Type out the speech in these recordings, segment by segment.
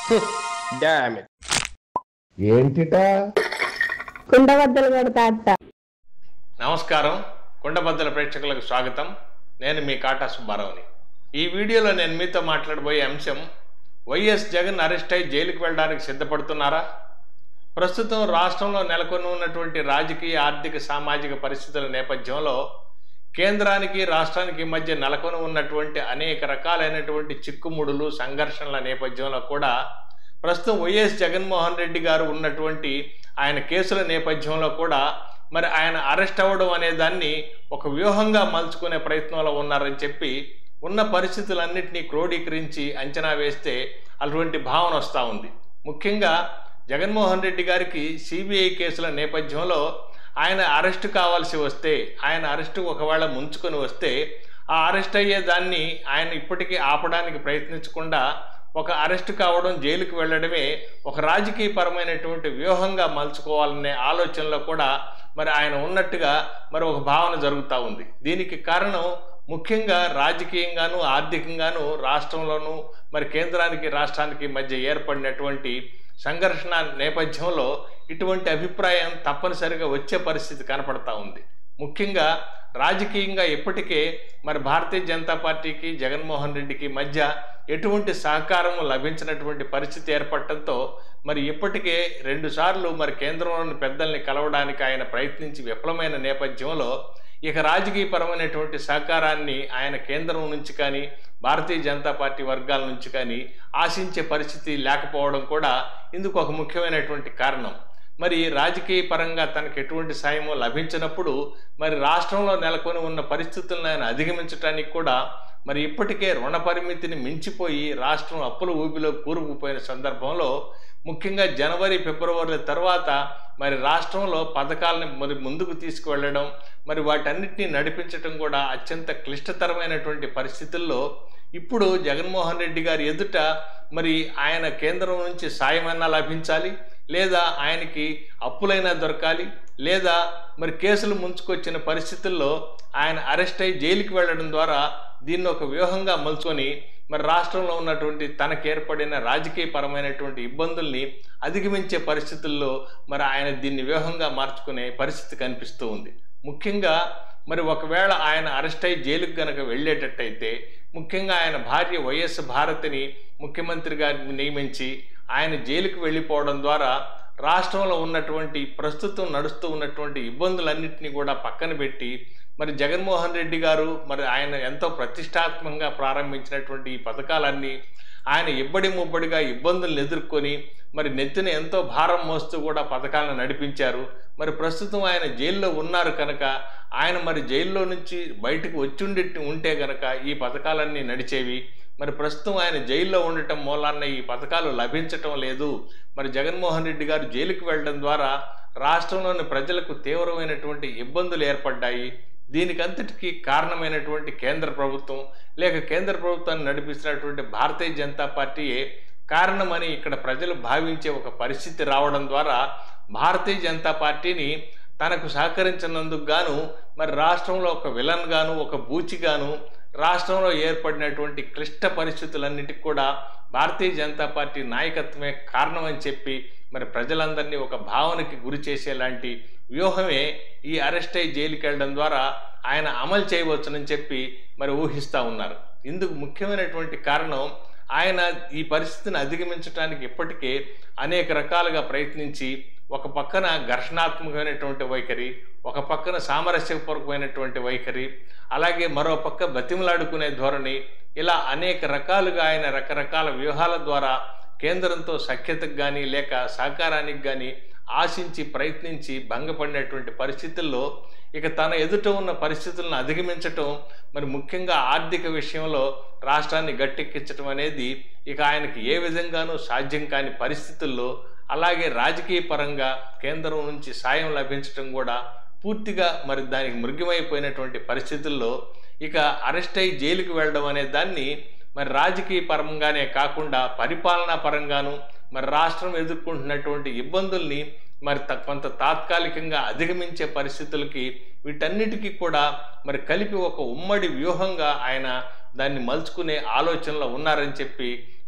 damn it ఏంటిట కుండబద్దలు కొడతా అత్త నమస్కారం కుండబద్దల ప్రేక్షకులకు స్వాగతం నేను మీ కాటా సుబ్బారావుని ఈ వీడియోలో నేను మీతో మాట్లాడబోయే అంశం వైఎస్ జగన్ అరెస్ట్ అయి జైలుకు వెళ్ళడానికి సిద్ధపడుతున్నారా ప్రస్తుతం రాష్ట్రంలో నెలకొని ఉన్నటువంటి రాజకీయ ఆర్థిక సామాజిక పరిస్థితుల నేపథ్యంలో కేంద్రానికి రాష్ట్రానికి మధ్య నెలకొని ఉన్నటువంటి అనేక రకాలైనటువంటి చిక్కుముడులు సంఘర్షణల నేపథ్యంలో కూడా ప్రస్తుతం వైఎస్ జగన్మోహన్ రెడ్డి గారు ఉన్నటువంటి ఆయన కేసుల నేపథ్యంలో కూడా మరి ఆయన అరెస్ట్ అవ్వడం అనే దాన్ని ఒక వ్యూహంగా మలుచుకునే ప్రయత్నంలో ఉన్నారని చెప్పి ఉన్న పరిస్థితులన్నింటినీ క్రోడీకరించి అంచనా వేస్తే అటువంటి భావన వస్తూ ఉంది ముఖ్యంగా జగన్మోహన్ రెడ్డి గారికి సిబిఐ కేసుల నేపథ్యంలో ఆయన అరెస్ట్ కావాల్సి వస్తే ఆయన అరెస్టు ఒకవేళ ముంచుకొని వస్తే ఆ అరెస్ట్ అయ్యే దాన్ని ఆయన ఇప్పటికీ ఆపడానికి ప్రయత్నించకుండా ఒక అరెస్ట్ కావడం జైలుకు వెళ్ళడమే ఒక రాజకీయపరమైనటువంటి వ్యూహంగా మలుచుకోవాలనే ఆలోచనలో కూడా మరి ఆయన ఉన్నట్టుగా మరి ఒక భావన జరుగుతూ ఉంది దీనికి కారణం ముఖ్యంగా రాజకీయంగాను ఆర్థికంగాను రాష్ట్రంలోనూ మరి కేంద్రానికి రాష్ట్రానికి మధ్య ఏర్పడినటువంటి సంఘర్షణ నేపథ్యంలో ఇటువంటి అభిప్రాయం తప్పనిసరిగా వచ్చే పరిస్థితి కనపడతా ఉంది ముఖ్యంగా రాజకీయంగా ఇప్పటికే మరి భారతీయ జనతా పార్టీకి జగన్మోహన్ రెడ్డికి మధ్య ఎటువంటి సహకారము లభించినటువంటి పరిస్థితి ఏర్పడటంతో మరి ఇప్పటికే రెండుసార్లు మరి కేంద్రంలోని పెద్దల్ని కలవడానికి ఆయన ప్రయత్నించి విఫలమైన నేపథ్యంలో ఇక రాజకీయపరమైనటువంటి సహకారాన్ని ఆయన కేంద్రం నుంచి కానీ భారతీయ జనతా పార్టీ వర్గాల నుంచి కానీ ఆశించే పరిస్థితి లేకపోవడం కూడా ఇందుకు ఒక ముఖ్యమైనటువంటి కారణం మరి రాజకీయ పరంగా తనకు ఎటువంటి సాయమో లభించినప్పుడు మరి రాష్ట్రంలో నెలకొని ఉన్న పరిస్థితులను ఆయన అధిగమించడానికి కూడా మరి ఇప్పటికే రుణ పరిమితిని మించిపోయి రాష్ట్రం అప్పుల ఊబిలో కూరుకుపోయిన సందర్భంలో ముఖ్యంగా జనవరి ఫిబ్రవరి తర్వాత మరి రాష్ట్రంలో పథకాలను మరి ముందుకు తీసుకువెళ్ళడం మరి వాటన్నిటినీ నడిపించడం కూడా అత్యంత క్లిష్టతరమైనటువంటి పరిస్థితుల్లో ఇప్పుడు జగన్మోహన్ రెడ్డి గారి ఎదుట మరి ఆయన కేంద్రం నుంచి సాయమైనా లభించాలి లేదా ఆయనకి అప్పులైనా దొరకాలి లేదా మరి కేసులు ముంచుకొచ్చిన పరిస్థితుల్లో ఆయన అరెస్ట్ అయి జైలుకి వెళ్ళడం ద్వారా దీన్ని ఒక వ్యూహంగా మలుచుకొని మరి రాష్ట్రంలో ఉన్నటువంటి తనకు ఏర్పడిన రాజకీయపరమైనటువంటి ఇబ్బందుల్ని అధిగమించే పరిస్థితుల్లో మరి ఆయన దీన్ని వ్యూహంగా మార్చుకునే పరిస్థితి కనిపిస్తూ ఉంది ముఖ్యంగా మరి ఒకవేళ ఆయన అరెస్ట్ అయి జైలుకు గనక వెళ్ళేటట్టయితే ముఖ్యంగా ఆయన భార్య వైఎస్ భారతిని ముఖ్యమంత్రిగా నియమించి ఆయన జైలుకు వెళ్ళిపోవడం ద్వారా రాష్ట్రంలో ఉన్నటువంటి ప్రస్తుతం నడుస్తూ ఉన్నటువంటి ఇబ్బందులన్నింటినీ కూడా పక్కన పెట్టి మరి జగన్మోహన్ రెడ్డి గారు మరి ఆయన ఎంతో ప్రతిష్టాత్మకంగా ప్రారంభించినటువంటి ఈ పథకాలన్నీ ఆయన ఇబ్బడి ముబ్బడిగా ఇబ్బందులను ఎదుర్కొని మరి నెత్తిన ఎంతో భారం మోస్తూ కూడా పథకాలను నడిపించారు మరి ప్రస్తుతం ఆయన జైల్లో ఉన్నారు కనుక ఆయన మరి జైల్లో నుంచి బయటకు వచ్చుండి ఉంటే కనుక ఈ పథకాలన్నీ నడిచేవి మరి ప్రస్తుతం ఆయన జైల్లో ఉండటం మూలాన్న ఈ పథకాలు లభించటం లేదు మరి జగన్మోహన్ రెడ్డి గారు జైలుకు వెళ్ళడం ద్వారా రాష్ట్రంలోని ప్రజలకు తీవ్రమైనటువంటి ఇబ్బందులు ఏర్పడ్డాయి దీనికంతటికీ కారణమైనటువంటి కేంద్ర ప్రభుత్వం లేక కేంద్ర ప్రభుత్వాన్ని నడిపిస్తున్నటువంటి భారతీయ జనతా పార్టీయే కారణమని ఇక్కడ ప్రజలు భావించే ఒక పరిస్థితి రావడం ద్వారా భారతీయ జనతా పార్టీని తనకు సహకరించినందుకు గాను మరి రాష్ట్రంలో ఒక విలన్ గాను ఒక బూచిగాను రాష్ట్రంలో ఏర్పడినటువంటి క్లిష్ట పరిస్థితులన్నిటికి కూడా భారతీయ జనతా పార్టీ నాయకత్వమే కారణమని చెప్పి మరి ప్రజలందరినీ ఒక భావనకి గురి చేసేలాంటి వ్యూహమే ఈ అరెస్ట్ అయి జైలుకి వెళ్ళడం ద్వారా ఆయన అమలు చేయవచ్చునని చెప్పి మరి ఊహిస్తూ ఉన్నారు ఇందుకు ముఖ్యమైనటువంటి కారణం ఆయన ఈ పరిస్థితిని అధిగమించడానికి ఇప్పటికే అనేక రకాలుగా ప్రయత్నించి ఒక పక్కన ఘర్షణాత్మకమైనటువంటి వైఖరి ఒక పక్కన సామరస్యపూర్వకమైనటువంటి వైఖరి అలాగే మరో పక్క బతిమలాడుకునే ధోరణి ఇలా అనేక రకాలుగా ఆయన రకరకాల వ్యూహాల ద్వారా కేంద్రంతో సఖ్యతకు కానీ లేక సహకారానికి కానీ ఆశించి ప్రయత్నించి భంగపడినటువంటి పరిస్థితుల్లో ఇక తన ఎదుట ఉన్న పరిస్థితులను అధిగమించటం మరి ముఖ్యంగా ఆర్థిక విషయంలో రాష్ట్రాన్ని గట్టెక్కించడం అనేది ఇక ఆయనకి ఏ విధంగానూ సాధ్యం కాని పరిస్థితుల్లో అలాగే రాజకీయ పరంగా కేంద్రం నుంచి సాయం లభించడం కూడా పూర్తిగా మరి దానికి మృగ్యమైపోయినటువంటి పరిస్థితుల్లో ఇక అరెస్ట్ అయి జైలుకు వెళ్ళడం అనే దాన్ని మరి రాజకీయ పరంగానే కాకుండా పరిపాలనా పరంగాను మరి రాష్ట్రం ఎదుర్కొంటున్నటువంటి ఇబ్బందుల్ని మరి త- కొంత తాత్కాలికంగా అధిగమించే పరిస్థితులకి వీటన్నిటికీ కూడా మరి కలిపి ఒక ఉమ్మడి వ్యూహంగా ఆయన దాన్ని మలుచుకునే ఆలోచనలో ఉన్నారని చెప్పి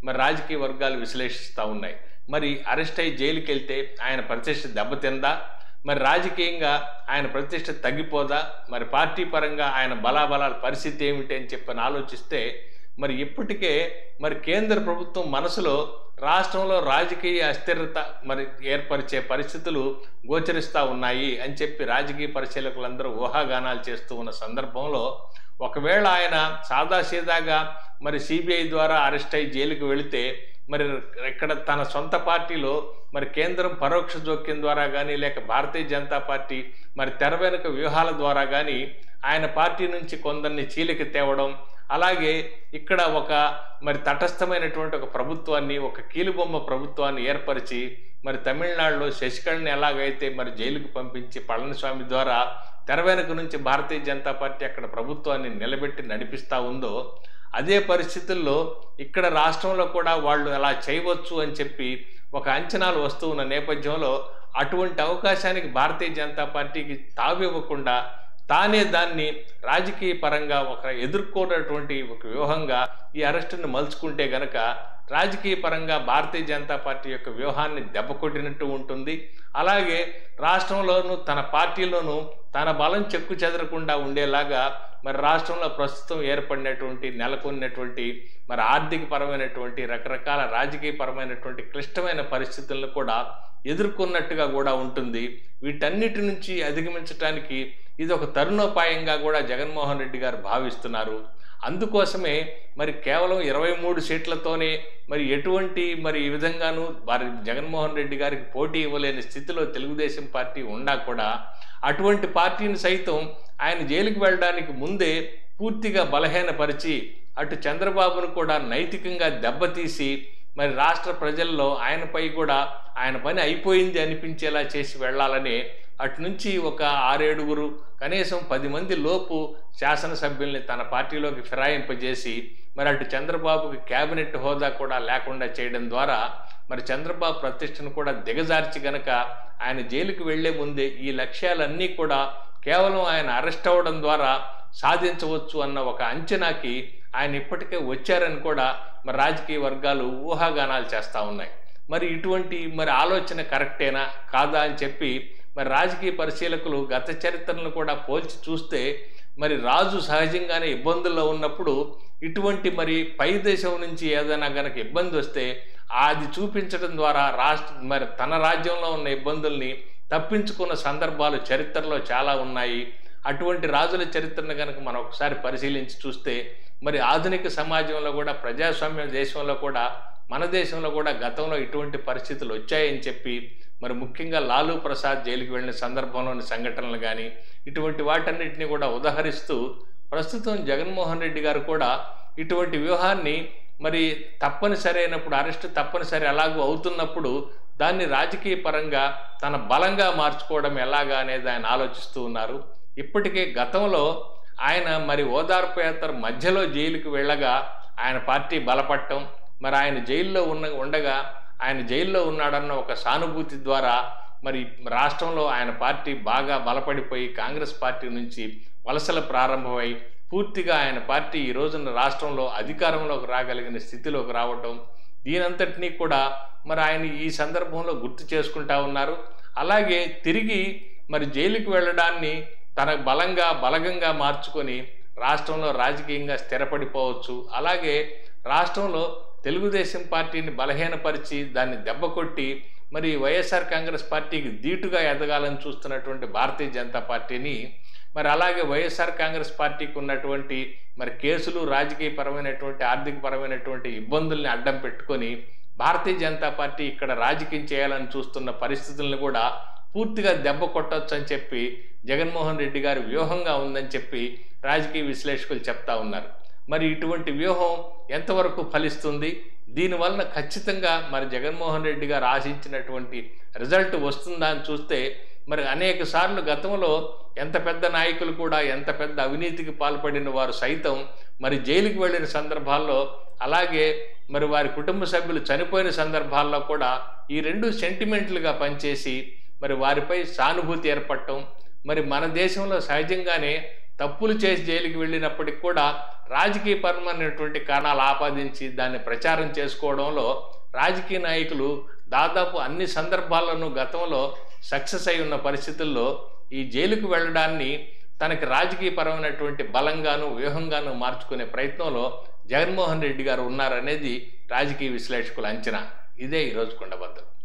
మరి రాజకీయ వర్గాలు విశ్లేషిస్తూ ఉన్నాయి మరి అరెస్ట్ అయ్యి జైలుకి వెళ్తే ఆయన ప్రతిష్ట దెబ్బతిందా మరి రాజకీయంగా ఆయన ప్రతిష్ట తగ్గిపోదా మరి పార్టీ పరంగా ఆయన బలాబలాల పరిస్థితి ఏమిటి అని చెప్పని ఆలోచిస్తే మరి ఇప్పటికే మరి కేంద్ర ప్రభుత్వం మనసులో రాష్ట్రంలో రాజకీయ అస్థిరత మరి ఏర్పరిచే పరిస్థితులు గోచరిస్తూ ఉన్నాయి అని చెప్పి రాజకీయ పరిశీలకులందరూ ఊహాగానాలు చేస్తూ ఉన్న సందర్భంలో ఒకవేళ ఆయన సాదాసీదాగా మరి సిబిఐ ద్వారా అరెస్ట్ అయ్యి జైలుకు వెళితే మరి ఇక్కడ తన సొంత పార్టీలో మరి కేంద్రం పరోక్ష జోక్యం ద్వారా కానీ లేక భారతీయ జనతా పార్టీ మరి తెర వెనుక వ్యూహాల ద్వారా కానీ ఆయన పార్టీ నుంచి కొందరిని చీలిక తేవడం అలాగే ఇక్కడ ఒక మరి తటస్థమైనటువంటి ఒక ప్రభుత్వాన్ని ఒక కీలుబొమ్మ ప్రభుత్వాన్ని ఏర్పరిచి మరి తమిళనాడులో శశికళని ఎలాగైతే మరి జైలుకు పంపించి పళనిస్వామి ద్వారా తెర వెనుక నుంచి భారతీయ జనతా పార్టీ అక్కడ ప్రభుత్వాన్ని నిలబెట్టి నడిపిస్తూ ఉందో అదే పరిస్థితుల్లో ఇక్కడ రాష్ట్రంలో కూడా వాళ్ళు అలా చేయవచ్చు అని చెప్పి ఒక అంచనాలు వస్తూ ఉన్న నేపథ్యంలో అటువంటి అవకాశానికి భారతీయ జనతా పార్టీకి తావివ్వకుండా తానే దాన్ని రాజకీయ పరంగా ఒక ఎదుర్కొన్నటువంటి ఒక వ్యూహంగా ఈ అరెస్టును మలుచుకుంటే గనక రాజకీయ పరంగా భారతీయ జనతా పార్టీ యొక్క వ్యూహాన్ని దెబ్బకొట్టినట్టు ఉంటుంది అలాగే రాష్ట్రంలోనూ తన పార్టీలోనూ తన బలం చెక్కు చెదరకుండా ఉండేలాగా మరి రాష్ట్రంలో ప్రస్తుతం ఏర్పడినటువంటి నెలకొన్నటువంటి మరి ఆర్థిక పరమైనటువంటి రకరకాల రాజకీయ పరమైనటువంటి క్లిష్టమైన పరిస్థితులను కూడా ఎదుర్కొన్నట్టుగా కూడా ఉంటుంది వీటన్నిటి నుంచి అధిగమించడానికి ఇది ఒక తరుణోపాయంగా కూడా జగన్మోహన్ రెడ్డి గారు భావిస్తున్నారు అందుకోసమే మరి కేవలం ఇరవై మూడు సీట్లతోనే మరి ఎటువంటి మరి ఈ విధంగానూ వారి జగన్మోహన్ రెడ్డి గారికి పోటీ ఇవ్వలేని స్థితిలో తెలుగుదేశం పార్టీ ఉండా కూడా అటువంటి పార్టీని సైతం ఆయన జైలుకి వెళ్ళడానికి ముందే పూర్తిగా బలహీనపరిచి అటు చంద్రబాబును కూడా నైతికంగా దెబ్బతీసి మరి రాష్ట్ర ప్రజల్లో ఆయనపై కూడా ఆయన పని అయిపోయింది అనిపించేలా చేసి వెళ్ళాలని అటు నుంచి ఒక ఆరేడుగురు కనీసం పది మంది లోపు శాసనసభ్యుల్ని తన పార్టీలోకి ఫిరాయింపజేసి మరి అటు చంద్రబాబుకి కేబినెట్ హోదా కూడా లేకుండా చేయడం ద్వారా మరి చంద్రబాబు ప్రతిష్టను కూడా దిగజార్చి గనక ఆయన జైలుకు వెళ్లే ముందే ఈ లక్ష్యాలన్నీ కూడా కేవలం ఆయన అరెస్ట్ అవ్వడం ద్వారా సాధించవచ్చు అన్న ఒక అంచనాకి ఆయన ఇప్పటికే వచ్చారని కూడా మరి రాజకీయ వర్గాలు ఊహాగానాలు చేస్తూ ఉన్నాయి మరి ఇటువంటి మరి ఆలోచన కరెక్టేనా కాదా అని చెప్పి మరి రాజకీయ పరిశీలకులు గత చరిత్రను కూడా పోల్చి చూస్తే మరి రాజు సహజంగానే ఇబ్బందుల్లో ఉన్నప్పుడు ఇటువంటి మరి పై దేశం నుంచి ఏదైనా గనక ఇబ్బంది వస్తే అది చూపించడం ద్వారా రాష్ట్ర మరి తన రాజ్యంలో ఉన్న ఇబ్బందుల్ని తప్పించుకున్న సందర్భాలు చరిత్రలో చాలా ఉన్నాయి అటువంటి రాజుల చరిత్రను కనుక మనం ఒకసారి పరిశీలించి చూస్తే మరి ఆధునిక సమాజంలో కూడా ప్రజాస్వామ్య దేశంలో కూడా మన దేశంలో కూడా గతంలో ఇటువంటి పరిస్థితులు వచ్చాయని చెప్పి మరి ముఖ్యంగా లాలూ ప్రసాద్ జైలుకి వెళ్ళిన సందర్భంలోని సంఘటనలు కానీ ఇటువంటి వాటన్నిటిని కూడా ఉదహరిస్తూ ప్రస్తుతం జగన్మోహన్ రెడ్డి గారు కూడా ఇటువంటి వ్యూహాన్ని మరి తప్పనిసరి అయినప్పుడు అరెస్ట్ తప్పనిసరి ఎలాగూ అవుతున్నప్పుడు దాన్ని రాజకీయ పరంగా తన బలంగా మార్చుకోవడం ఎలాగా అనేది ఆయన ఆలోచిస్తూ ఉన్నారు ఇప్పటికే గతంలో ఆయన మరి ఓదార్పు యాత్ర మధ్యలో జైలుకి వెళ్ళగా ఆయన పార్టీ బలపడటం మరి ఆయన జైల్లో ఉన్న ఉండగా ఆయన జైల్లో ఉన్నాడన్న ఒక సానుభూతి ద్వారా మరి రాష్ట్రంలో ఆయన పార్టీ బాగా బలపడిపోయి కాంగ్రెస్ పార్టీ నుంచి వలసలు ప్రారంభమై పూర్తిగా ఆయన పార్టీ ఈ రోజున రాష్ట్రంలో అధికారంలోకి రాగలిగిన స్థితిలోకి రావటం దీనంతటినీ కూడా మరి ఆయన ఈ సందర్భంలో గుర్తు చేసుకుంటా ఉన్నారు అలాగే తిరిగి మరి జైలుకి వెళ్ళడాన్ని తన బలంగా బలగంగా మార్చుకొని రాష్ట్రంలో రాజకీయంగా స్థిరపడిపోవచ్చు అలాగే రాష్ట్రంలో తెలుగుదేశం పార్టీని బలహీనపరిచి దాన్ని దెబ్బకొట్టి మరి వైఎస్ఆర్ కాంగ్రెస్ పార్టీకి ధీటుగా ఎదగాలని చూస్తున్నటువంటి భారతీయ జనతా పార్టీని మరి అలాగే వైఎస్ఆర్ కాంగ్రెస్ పార్టీకి ఉన్నటువంటి మరి కేసులు రాజకీయ పరమైనటువంటి ఆర్థిక పరమైనటువంటి ఇబ్బందుల్ని అడ్డం పెట్టుకొని భారతీయ జనతా పార్టీ ఇక్కడ రాజకీయం చేయాలని చూస్తున్న పరిస్థితులను కూడా పూర్తిగా దెబ్బ కొట్టొచ్చు అని చెప్పి జగన్మోహన్ రెడ్డి గారి వ్యూహంగా ఉందని చెప్పి రాజకీయ విశ్లేషకులు చెప్తా ఉన్నారు మరి ఇటువంటి వ్యూహం ఎంతవరకు ఫలిస్తుంది దీనివలన ఖచ్చితంగా మరి జగన్మోహన్ రెడ్డి గారు ఆశించినటువంటి రిజల్ట్ వస్తుందా అని చూస్తే మరి అనేక సార్లు గతంలో ఎంత పెద్ద నాయకులు కూడా ఎంత పెద్ద అవినీతికి పాల్పడిన వారు సైతం మరి జైలుకి వెళ్ళిన సందర్భాల్లో అలాగే మరి వారి కుటుంబ సభ్యులు చనిపోయిన సందర్భాల్లో కూడా ఈ రెండు సెంటిమెంట్లుగా పనిచేసి మరి వారిపై సానుభూతి ఏర్పడటం మరి మన దేశంలో సహజంగానే తప్పులు చేసి జైలుకి వెళ్ళినప్పటికి కూడా రాజకీయ పరమైనటువంటి కారణాలు ఆపాదించి దాన్ని ప్రచారం చేసుకోవడంలో రాజకీయ నాయకులు దాదాపు అన్ని సందర్భాల్లోనూ గతంలో సక్సెస్ అయి ఉన్న పరిస్థితుల్లో ఈ జైలుకు వెళ్ళడాన్ని తనకి రాజకీయపరమైనటువంటి బలంగాను వ్యూహంగాను మార్చుకునే ప్రయత్నంలో జగన్మోహన్ రెడ్డి గారు ఉన్నారనేది రాజకీయ విశ్లేషకుల అంచనా ఇదే ఈరోజు కొండబద్దలు